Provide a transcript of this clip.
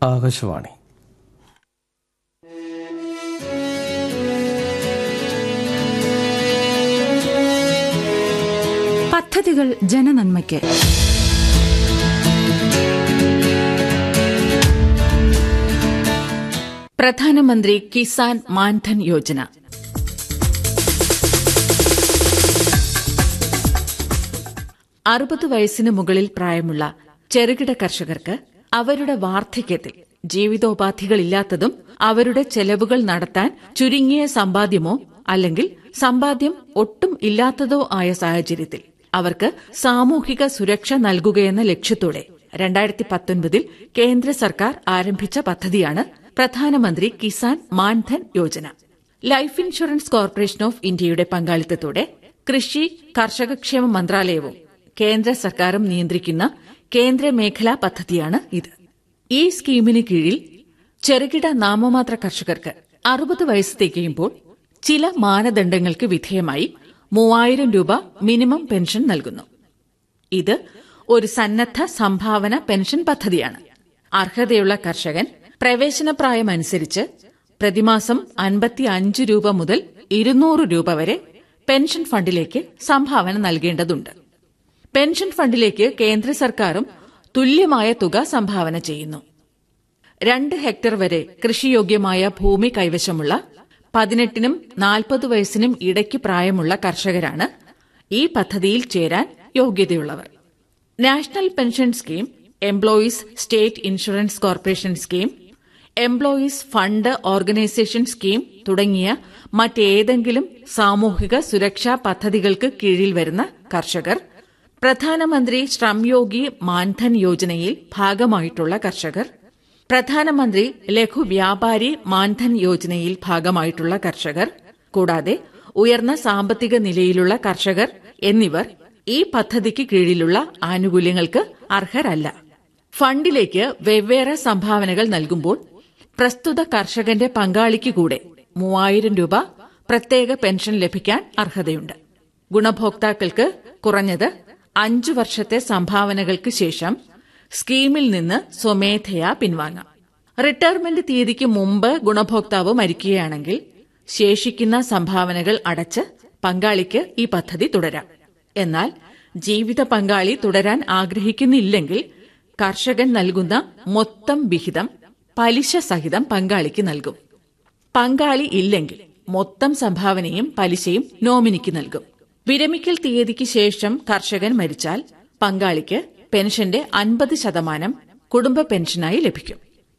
ആകാശവാണി പദ്ധതികൾ ജനനന്മയ്ക്ക് പ്രധാനമന്ത്രി കിസാൻ മാൻധൻ യോജന അറുപത് വയസ്സിന് മുകളിൽ പ്രായമുള്ള ചെറുകിട കർഷകർക്ക് അവരുടെ വാർദ്ധക്യത്തിൽ ജീവിതോപാധികളില്ലാത്തതും അവരുടെ ചെലവുകൾ നടത്താൻ ചുരുങ്ങിയ സമ്പാദ്യമോ അല്ലെങ്കിൽ സമ്പാദ്യം ഒട്ടും ഇല്ലാത്തതോ ആയ സാഹചര്യത്തിൽ അവർക്ക് സാമൂഹിക സുരക്ഷ നൽകുകയെന്ന ലക്ഷ്യത്തോടെ രണ്ടായിരത്തി പത്തൊൻപതിൽ കേന്ദ്ര സർക്കാർ ആരംഭിച്ച പദ്ധതിയാണ് Pradhan Mantri Kisan Maandhan Yojana life insurance corporation of ഇന്ത്യയുടെ പങ്കാളിത്തത്തോടെ കൃഷി കർഷകക്ഷേമ മന്ത്രാലയവും കേന്ദ്ര സർക്കാരും നിയന്ത്രിക്കുന്ന കേന്ദ്ര മേഖലാ പദ്ധതിയാണ് ഇത് ഈ സ്കീമിന് കീഴിൽ ചെറുകിട നാമമാത്ര കർഷകർക്ക് അറുപത് വയസ്സ് തികയുമ്പോൾ ചില മാനദണ്ഡങ്ങൾക്ക് വിധേയമായി മൂവായിരം രൂപ മിനിമം പെൻഷൻ നൽകുന്നു ഇത് ഒരു സന്നദ്ധ സംഭാവന പെൻഷൻ പദ്ധതിയാണ് അർഹതയുള്ള കർഷകൻ പ്രവേശനപ്രായമനുസരിച്ച് പ്രതിമാസം അൻപത്തി അഞ്ച് രൂപ മുതൽ ഇരുന്നൂറ് രൂപ വരെ പെൻഷൻ ഫണ്ടിലേക്ക് സംഭാവന നൽകേണ്ടതുണ്ട് പെൻഷൻ ഫണ്ടിലേക്ക് കേന്ദ്ര സർക്കാരും തുല്യമായ തുക സംഭാവന ചെയ്യുന്നു രണ്ട് ഹെക്ടർ വരെ കൃഷിയോഗ്യമായ ഭൂമി കൈവശമുള്ള പതിനെട്ടിനും നാൽപ്പത് വയസ്സിനും ഇടയ്ക്ക് പ്രായമുള്ള കർഷകരാണ് ഈ പദ്ധതിയിൽ ചേരാൻ യോഗ്യതയുള്ളവർ national pension scheme employees state insurance corporation scheme employees fund organisation scheme തുടങ്ങിയ മറ്റേതെങ്കിലും സാമൂഹിക സുരക്ഷാ പദ്ധതികൾക്ക് കീഴിൽ വരുന്ന കർഷകർ പ്രധാനമന്ത്രി ശ്രംയോഗി മാൻധൻ യോജനയിൽ ഭാഗമായിട്ടുള്ള കർഷകർ പ്രധാനമന്ത്രി ലഘു വ്യാപാരി മാൻധൻ യോജനയിൽ ഭാഗമായിട്ടുള്ള കർഷകർ കൂടാതെ ഉയർന്ന സാമ്പത്തിക നിലയിലുള്ള കർഷകർ എന്നിവർ ഈ പദ്ധതിക്ക് കീഴിലുള്ള ആനുകൂല്യങ്ങൾക്ക് അർഹരല്ല ഫണ്ടിലേക്ക് വെവ്വേറെ സംഭാവനകൾ നൽകുമ്പോൾ പ്രസ്തുത കർഷകന്റെ പങ്കാളിക്ക് കൂടെ മൂവായിരം രൂപ പ്രത്യേക പെൻഷൻ ലഭിക്കാൻ അർഹതയുണ്ട് ഗുണഭോക്താക്കൾക്ക് കുറഞ്ഞത് അഞ്ചു വർഷത്തെ സംഭാവനകൾക്ക് ശേഷം സ്കീമിൽ നിന്ന് സ്വമേധയാ പിൻവാങ്ങാം റിട്ടയർമെന്റ് തീയതിക്ക് മുമ്പ് ഗുണഭോക്താവ് മരിക്കുകയാണെങ്കിൽ ശേഷിക്കുന്ന സംഭാവനകൾ അടച്ച് പങ്കാളിക്ക് ഈ പദ്ധതി തുടരാം എന്നാൽ ജീവിത പങ്കാളി തുടരാൻ ആഗ്രഹിക്കുന്നില്ലെങ്കിൽ കർഷകൻ നൽകുന്ന മൊത്തം വിഹിതം പലിശ സഹിതം പങ്കാളിക്ക് നൽകും പങ്കാളി ഇല്ലെങ്കിൽ മൊത്തം സംഭാവനയും പലിശയും നോമിനിക്ക് നൽകും വിരമിക്കൽ തീയതിക്ക് ശേഷം കർഷകൻ മരിച്ചാൽ പങ്കാളിക്ക് പെൻഷന്റെ അൻപത് ശതമാനം കുടുംബ പെൻഷനായി ലഭിക്കും